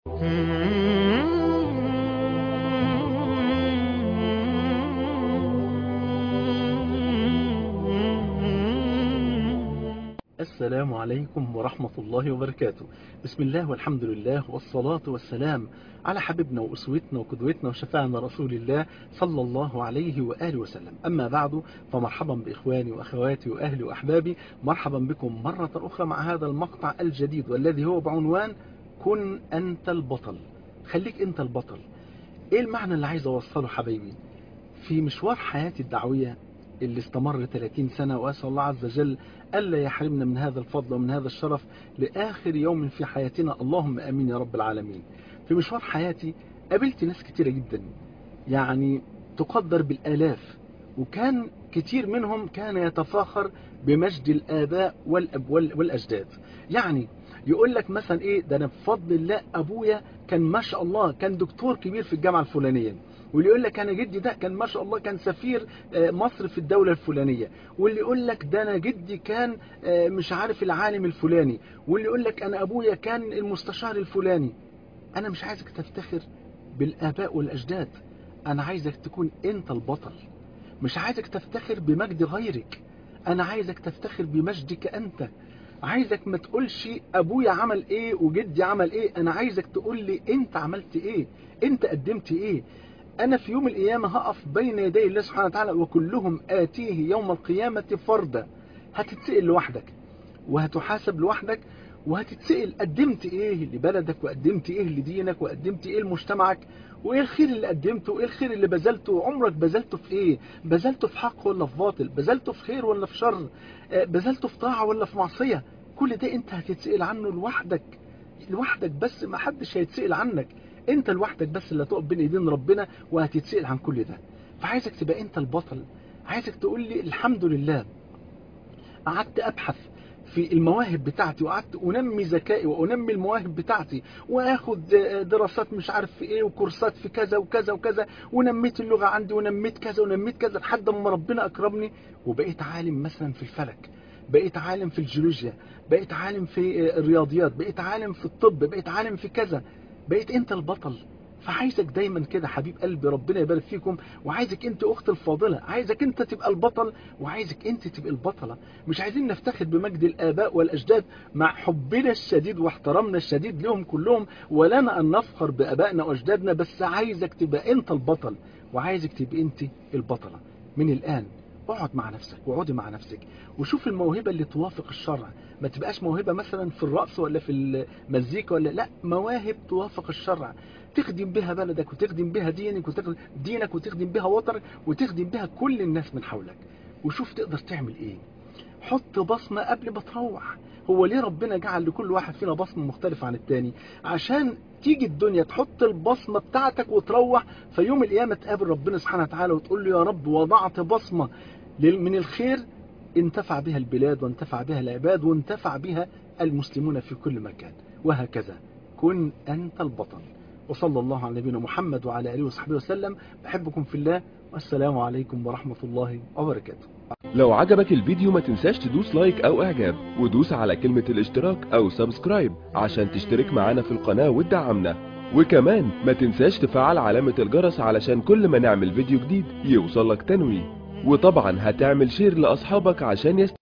السلام عليكم ورحمة الله وبركاته بسم الله والحمد لله والصلاة والسلام على حبيبنا وأسوتنا وقدوتنا وشفاعنا رسول الله صلى الله عليه وآله وسلم أما بعد فمرحبا بإخواني وأخواتي وأهلي وأحبابي مرحبا بكم مرة أخرى مع هذا المقطع الجديد والذي هو بعنوان كن أنت البطل خليك أنت البطل إيه المعنى اللي عايز أوصله حبيبي في مشوار حياتي الدعوية اللي استمر 30 سنة وأسأل الله عز وجل ألا يحرمنا من هذا الفضل ومن هذا الشرف لآخر يوم في حياتنا اللهم أمين يا رب العالمين في مشوار حياتي قابلت ناس كتيرة جدا يعني تقدر بالآلاف وكان كتير منهم كان يتفاخر بمجد الآباء والأب والأجداد يعني يقول لك مثلا ايه ده انا بفضل الله ابويا كان ما شاء الله كان دكتور كبير في الجامعه الفلانيه واللي يقول لك انا جدي ده كان ما شاء الله كان سفير مصر في الدوله الفلانيه واللي يقول لك ده انا جدي كان مش عارف العالم الفلاني واللي يقول لك انا ابويا كان المستشار الفلاني انا مش عايزك تفتخر بالاباء والاجداد انا عايزك تكون انت البطل مش عايزك تفتخر بمجد غيرك انا عايزك تفتخر بمجدك انت عايزك ما تقولش ابويا عمل ايه وجدي عمل ايه انا عايزك تقول لي انت عملت ايه انت قدمت ايه انا في يوم القيامة هقف بين يدي الله سبحانه وتعالى وكلهم اتيه يوم القيامة فردا هتتسئل لوحدك وهتحاسب لوحدك وهتتسئل قدمت ايه لبلدك وقدمت ايه لدينك وقدمت ايه لمجتمعك وايه الخير اللي قدمته وايه الخير اللي بذلته عمرك بذلته في ايه بذلته في حق ولا في باطل بذلته في خير ولا في شر بذلته في طاعة ولا في معصية كل ده انت هتتسئل عنه لوحدك لوحدك بس ما حدش هيتسئل عنك انت لوحدك بس اللي هتقف بين ايدين ربنا وهتتسئل عن كل ده فعايزك تبقى انت البطل عايزك تقول لي الحمد لله قعدت ابحث في المواهب بتاعتي وقعدت انمي ذكائي وانمي المواهب بتاعتي واخد دراسات مش عارف في ايه وكورسات في كذا وكذا وكذا ونميت اللغة عندي ونميت كذا ونميت كذا لحد ما ربنا اكرمني وبقيت عالم مثلا في الفلك بقيت عالم في الجيولوجيا بقيت عالم في الرياضيات بقيت عالم في الطب بقيت عالم في كذا بقيت انت البطل فعايزك دايما كده حبيب قلبي ربنا يبارك فيكم وعايزك انت اخت الفاضلة عايزك انت تبقى البطل وعايزك انت تبقى البطلة مش عايزين نفتخر بمجد الاباء والاجداد مع حبنا الشديد واحترامنا الشديد لهم كلهم ولنا ان نفخر بابائنا واجدادنا بس عايزك تبقى انت البطل وعايزك تبقى انت البطلة من الان اقعد مع نفسك واقعدي مع نفسك وشوف الموهبة اللي توافق الشرع ما تبقاش موهبة مثلا في الرقص ولا في المزيكا ولا لا مواهب توافق الشرع تخدم بها بلدك وتخدم بها دينك وتخدم دينك وتخدم بها وطنك وتخدم بها كل الناس من حولك وشوف تقدر تعمل ايه حط بصمة قبل ما تروح هو ليه ربنا جعل لكل واحد فينا بصمة مختلفة عن التاني عشان تيجي الدنيا تحط البصمة بتاعتك وتروح في يوم القيامة تقابل ربنا سبحانه وتعالى وتقول له يا رب وضعت بصمة من الخير انتفع بها البلاد وانتفع بها العباد وانتفع بها المسلمون في كل مكان وهكذا كن أنت البطل وصلى الله على نبينا محمد وعلى آله وصحبه وسلم بحبكم في الله والسلام عليكم ورحمة الله وبركاته لو عجبك الفيديو ما تنساش تدوس لايك او اعجاب ودوس على كلمة الاشتراك او سبسكرايب عشان تشترك معانا في القناة وتدعمنا وكمان ما تنساش تفعل علامة الجرس علشان كل ما نعمل فيديو جديد يوصلك تنويه وطبعا هتعمل شير لاصحابك عشان يست...